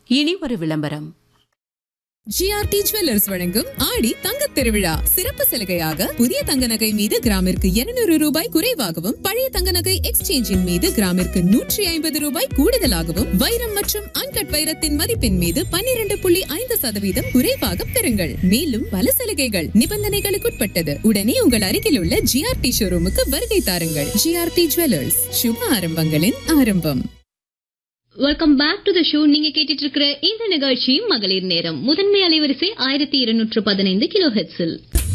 இனி ஒரு விளம்பரம் ஜிஆர்டி ஜுவல்லர்ஸ் வழங்கும் ஆடி தங்கத் திருவிழா சிறப்பு சலுகையாக புதிய தங்க நகை மீது கிராமிற்கு 200 ரூபாய் குறைவாகவும் பழைய தங்க நகை எக்ஸ்சேஞ்சின் மீது கிராமிற்கு நூற்றி ஐம்பது ரூபாய் கூடுதலாகவும் வைரம் மற்றும் அன்கட் வைரத்தின் மதிப்பின் மீது 12.5% புள்ளி ஐந்து சதவீதம் குறைவாக பெறுங்கள் மேலும் பல சலுகைகள் நிபந்தனைகளுக்குட்பட்டது உடனே உங்கள் அருகில் உள்ள ஜிஆர்டி ஷோரூமுக்கு வருகை தாருங்கள் ஜிஆர்டி ஜுவல்லர்ஸ் சுப ஆரம்பங்களின் ஆரம்பம் welcome back to the show நீங்க கேட்டுட்டு இருக்கிற இந்த நிகழ்ச்சி மகளிர் நேரம் முதன்மை அலைவரிசை ஆயிரத்தி இருநூற்று பதினைந்து கிலோ ஹெட்ஸில்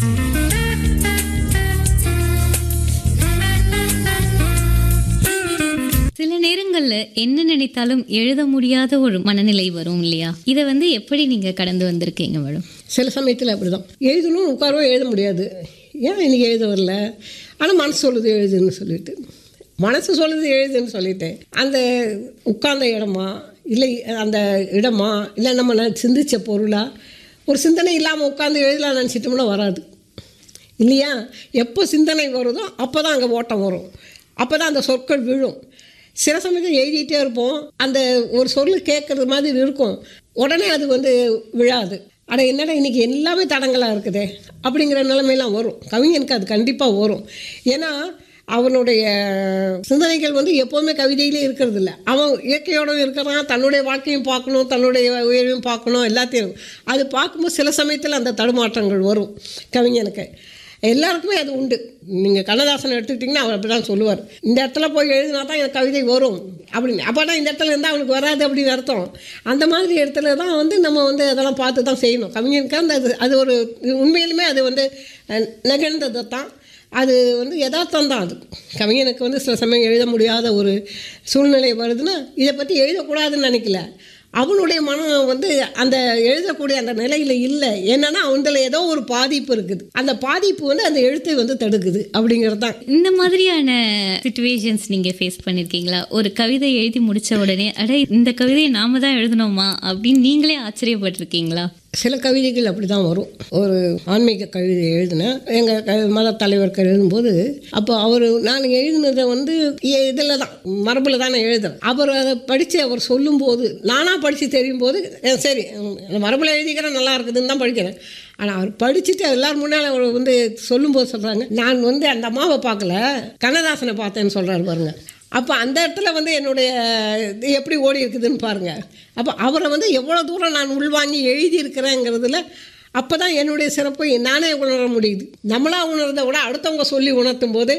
சில நேரங்கள்ல என்ன நினைத்தாலும் எழுத முடியாத ஒரு மனநிலை வரும் இல்லையா இதை வந்து எப்படி நீங்க கடந்து வந்திருக்கீங்க மேடம் சில சமயத்தில் அப்படி தான் எழுதணும் உட்காரவோ எழுத முடியாது ஏன் இன்னைக்கு எழுத வரல ஆனால் மனசு சொல்லுது எழுதுன்னு சொல்லிட்டு மனசு சொல்லுது எழுதுன்னு சொல்லிட்டேன் அந்த உட்கார்ந்த இடமா இல்லை அந்த இடமா இல்லை நம்ம ந- சிந்திச்ச பொருளா ஒரு சிந்தனை இல்லாமல் உட்காந்து எழுதலாம் நினச்சிட்டோம்னா வராது இல்லையா எப்போ சிந்தனை வருதோ அப்போ தான் அங்கே ஓட்டம் வரும் அப்போ தான் அந்த சொற்கள் விழும் சில சமயத்தில் எழுதிட்டே இருப்போம் அந்த ஒரு சொல் கேட்குறது மாதிரி இருக்கும் உடனே அது வந்து விழாது அட என்னடா இன்னைக்கு எல்லாமே தடங்களாக இருக்குதே அப்படிங்கிற நிலைமையெல்லாம் வரும் கவிஞனுக்கு அது கண்டிப்பாக வரும் ஏன்னா அவனுடைய சிந்தனைகள் வந்து எப்போவுமே கவிதையிலே இருக்கிறது இல்ல அவன் இயற்கையோடும் இருக்கிறான் தன்னுடைய வாழ்க்கையும் பார்க்கணும் தன்னுடைய உயர்வையும் பார்க்கணும் எல்லாத்தையும் அது பார்க்கும்போது சில சமயத்தில் அந்த தடுமாற்றங்கள் வரும் கவிஞனுக்கு எல்லாருக்குமே அது உண்டு நீங்கள் கண்ணதாசன் எடுத்துக்கிட்டிங்கன்னா அவர் அப்படி தான் சொல்லுவார் இந்த இடத்துல போய் எழுதினா தான் எனக்கு கவிதை வரும் அப்படின்னு அப்போனா இந்த இடத்துல இருந்தால் அவனுக்கு வராது அப்படின்னு அர்த்தம் அந்த மாதிரி இடத்துல தான் வந்து நம்ம வந்து அதெல்லாம் பார்த்து தான் செய்யணும் கவிஞனுக்கு அந்த அது அது ஒரு உண்மையிலுமே அது வந்து அஹ், நிகழ்ந்தது தான் அது வந்து யதார்த்தம் தான் அது கவிஞனுக்கு வந்து சில சமயம் எழுத முடியாத ஒரு சூழ்நிலை வருதுன்னா இதை பற்றி எழுதக்கூடாதுன்னு நினைக்கல அவனுடைய மனம் வந்து அந்த எழுதக்கூடிய அந்த நிலையில் இல்லை என்னன்னா அவன்ல ஏதோ ஒரு பாதிப்பு இருக்குது அந்த பாதிப்பு வந்து அந்த எழுத்தை வந்து தடுக்குது அப்படிங்கிறது தான் இந்த மாதிரியான சுச்சுவேஷன்ஸ் நீங்க ஃபேஸ் பண்ணிருக்கீங்களா ஒரு கவிதை எழுதி முடிச்ச உடனே அட இந்த கவிதையை நாம தான் எழுதணுமா அப்படின்னு நீங்களே ஆச்சரியப்பட்டிருக்கீங்களா சில கவிதைகள் அப்படி தான் வரும் ஒரு ஆன்மீக கவிதை எழுதினேன் எங்கள் க மத தலைவருக்கு எழுதும்போது அப்போ அவர் நான் எழுதினதை வந்து இதில் தான் மரபில் தான் நான் எழுதுறேன் அவர் அதை படித்து அவர் சொல்லும்போது நானாக படித்து தெரியும் போது அஹ் சரி உம், மரபில் எழுதிக்கிறேன் நல்லா இருக்குதுன்னு தான் படிக்கிறேன் ஆனால் அவர் படிச்சுட்டு எல்லாரும் முன்னால் அவர் வந்து சொல்லும்போது சொல்கிறாங்க நான் வந்து அந்த அம்மாவை பார்க்கல கண்ணதாசனை பார்த்தேன்னு சொல்கிறாரு பாருங்க அப்போ அந்த இடத்துல வந்து என்னுடைய இது எப்படி ஓடி இருக்குதுன்னு பாருங்கள் அப்போ அவரை வந்து எவ்வளோ தூரம் நான் உள்வாங்கி எழுதியிருக்கிறேங்கிறதுல அப்போ தான் என்னுடைய சிறப்பை நானே உணர முடியுது நம்மளா உணர்றதை விட அடுத்தவங்க சொல்லி உணர்த்தும் போது